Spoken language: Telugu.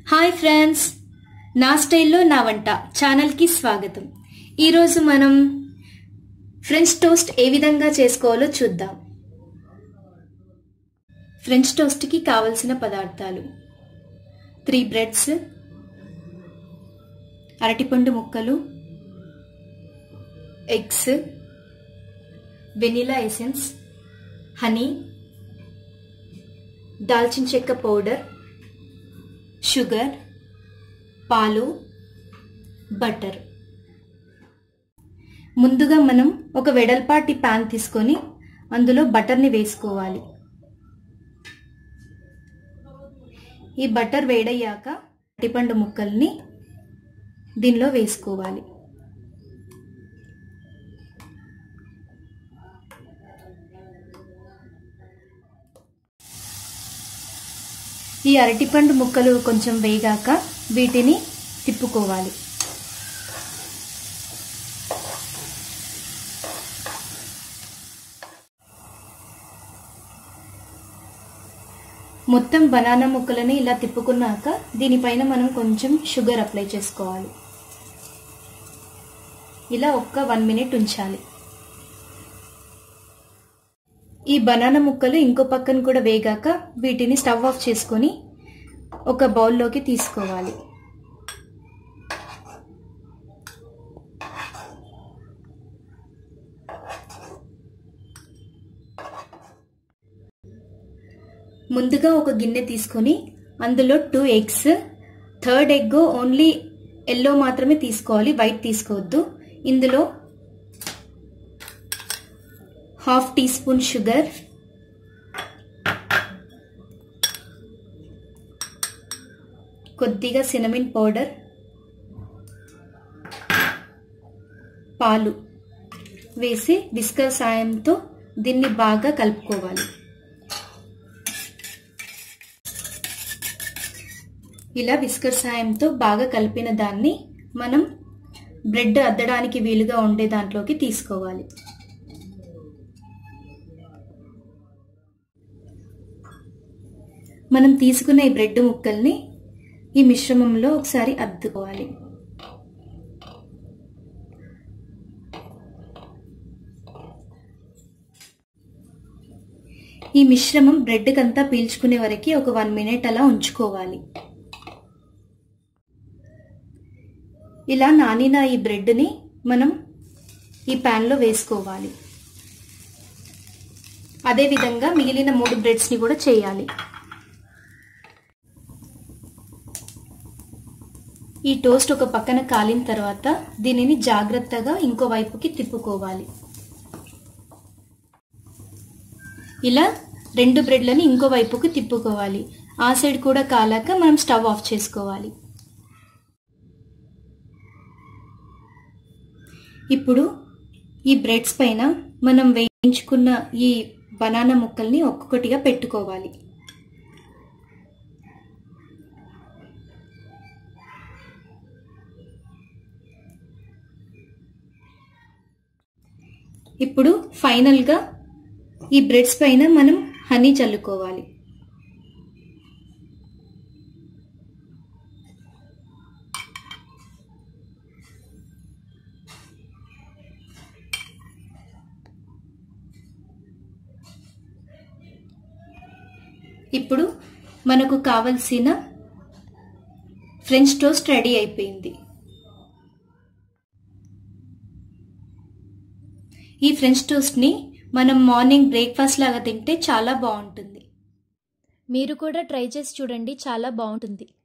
హాయ్ ఫ్రెండ్స్ నా స్టైల్లో నా వంట ఛానల్కి స్వాగతం ఈరోజు మనం ఫ్రెంచ్ టోస్ట్ ఏ విధంగా చేసుకోవాలో చూద్దాం ఫ్రెంచ్ టోస్ట్కి కావలసిన పదార్థాలు త్రీ బ్రెడ్స్ అరటిపండు ముక్కలు ఎగ్స్ వెనిలా ఎసెన్స్ హనీ దాల్చిన చెక్క పౌడర్ షుగర్ పాలు బటర్ ముందుగా మనం ఒక వెడల్పాటి ప్యాన్ తీసుకొని అందులో బటర్ని వేసుకోవాలి ఈ బటర్ వేడయ్యాక అరటిపండు ముక్కల్ని దీనిలో వేసుకోవాలి ఈ అరటిపండు ముక్కలు కొంచెం వేగాక వీటిని తిప్పుకోవాలి మొత్తం బనానా ముక్కలని ఇలా తిప్పుకున్నాక దీనిపైన మనం కొంచెం షుగర్ అప్లై చేసుకోవాలి ఇలా ఒక్క వన్ మినిట్ ఉంచాలి ఈ బనానా ముక్కలు ఇంకో పక్కన కూడా వేగాక వీటిని స్టవ్ ఆఫ్ చేసుకొని ఒక బౌల్లోకి తీసుకోవాలి ముందుగా ఒక గిన్నె తీసుకొని అందులో two eggs third egg only yellow మాత్రమే తీసుకోవాలి వైట్ తీసుకోవద్దు ఇందులో హాఫ్ టీ స్పూన్ షుగర్ కొద్దిగా సినమిన్ పౌడర్ పాలు వేసి విస్కర్ సాయంతో దీన్ని బాగా కలుపుకోవాలి ఇలా విస్కర్ సాయంతో బాగా కలిపిన దాన్ని మనం బ్రెడ్ అద్దడానికి వీలుగా ఉండే దాంట్లోకి తీసుకోవాలి మనం తీసుకున్న ఈ బ్రెడ్ ముక్కల్ని ఈ మిశ్రమంలో ఒకసారి అద్దుకోవాలి ఈ మిశ్రమం బ్రెడ్కంతా పీల్చుకునే వరకు ఒక వన్ మినిట్ అలా ఉంచుకోవాలి ఇలా నానిన ఈ బ్రెడ్ని మనం ఈ ప్యాన్లో వేసుకోవాలి అదేవిధంగా మిగిలిన మూడు బ్రెడ్స్ని కూడా చేయాలి ఈ టోస్ట్ ఒక పక్కన కాలిన తర్వాత దీనిని జాగ్రత్తగా ఇంకో వైపుకి తిప్పుకోవాలి ఇలా రెండు బ్రెడ్లని ఇంకో వైపుకి తిప్పుకోవాలి ఆ సైడ్ కూడా కాలాక మనం స్టవ్ ఆఫ్ చేసుకోవాలి ఇప్పుడు ఈ బ్రెడ్స్ పైన మనం వేయించుకున్న ఈ బనానా ముక్కల్ని ఒక్కొక్కటిగా పెట్టుకోవాలి ఇప్పుడు ఫైనల్గా ఈ బ్రెడ్స్ పైన మనం హనీ చల్లుకోవాలి ఇప్పుడు మనకు కావలసిన ఫ్రెంచ్ టోస్ట్ రెడీ అయిపోయింది ఈ ఫ్రెంచ్ టోస్ట్ని మనం మార్నింగ్ బ్రేక్ఫాస్ట్ లాగా తింటే చాలా బాగుంటుంది మీరు కూడా ట్రై చేసి చూడండి చాలా బాగుంటుంది